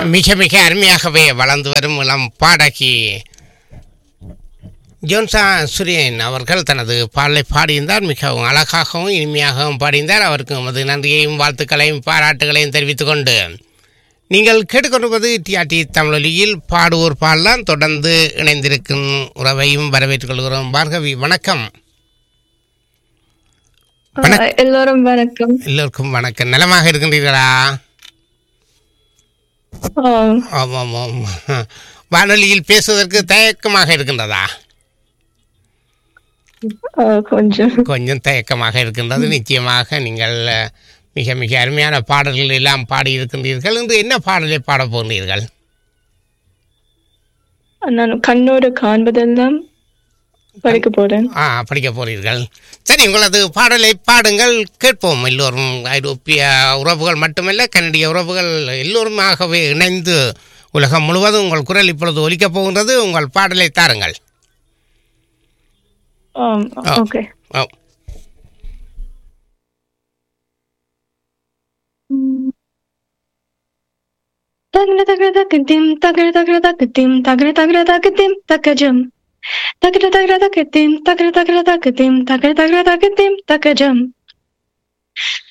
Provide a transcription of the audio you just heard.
மிக மிக அருமையாகவே வளர்ந்து வரும் இளம் பாடகி ஜோன்சா சுரியன் அவர்கள் தனது பாடலை பாடியிருந்தார் மிகவும் அழகாகவும் இனிமையாகவும் பாடியிருந்தார் அவருக்கு நமது நன்றியையும் வாழ்த்துக்களையும் பாராட்டுகளையும் தெரிவித்துக் கொண்டு நீங்கள் கேட்டுக்கொண்டிருப்பது டிஆர்டி தமிழொலியில் பாடுவோர் பாடலாம் தொடர்ந்து இணைந்திருக்கும் உறவையும் வரவேற்றுக் கொள்கிறோம் பார்கவி வணக்கம் வணக்கம். ஆ, எல்லோரும் வணக்கம் எல்லோருக்கும் வணக்கம் நலமாக இருக்கின்றீர்களா ஆம், ஆமாம் ஆமாம் வானொலியில் பேசுவதற்கு தயக்கமாக இருக்கின்றதா ஆ, கொஞ்சம் கொஞ்சம் தயக்கமாக இருக்கின்றது நிச்சயமாக நீங்கள் அஹ், மிக மிக அருமையான பாடல்கள் எல்லாம் பாடி இருக்கின்றீர்கள் இன்று என்ன பாடலை பாடப் போகிறீர்கள் நான் கண்ணோடு காண்பதெல்லாம் படிக்க போறேன் ஆ படிக்க போறீர்கள் சரி உங்களது பாடலை பாடுங்கள் கேட்போம் எல்லோரும் ஐரோப்பிய உறவுகள் மட்டுமல்ல கனடிய உறவுகள் எல்லோருமாகவே இணைந்து உலகம் முழுவதும் உங்கள் குரல் இப்பொழுது ஒலிக்கப் போகின்றது உங்கள் பாடலை தாருங்கள் ஆம், ஆ. ஓகே ஓ தகர தகர தக்கத்திம் தகர தகர தக்கத்திம் தகர தகர தக்கத்திம் தக்கஜம் தகர தகர தக்கத்திம் தகர தகர தக்கத்திம் தகர தகர தக்கத்திம் தக்கஜம்